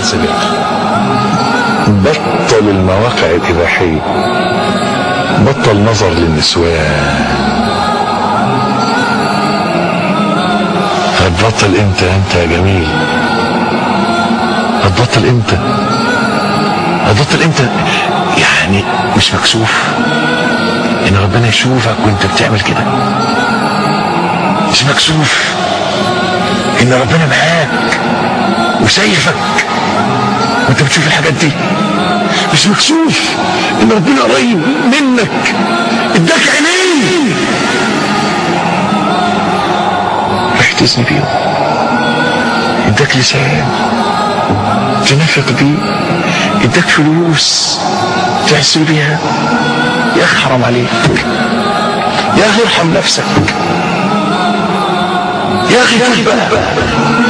سمعت بطل المواقع الإباحية بطل نظر للنسوان هتبطل امتى انت يا جميل هتبطل امتى هتبطل امتى يعني مش مكسوف ان ربنا يشوفك وانت بتعمل كده مش مكسوف ان ربنا معاك وشايفك وانت بتشوف الحاجات دي مش مكسوف ان ربنا قريب منك اداك عينين احتزن بيهم اداك لسان تنفق بيه اداك فلوس تحسن بيها يا اخي حرام عليك يا اخي ارحم نفسك يا اخي توب بقى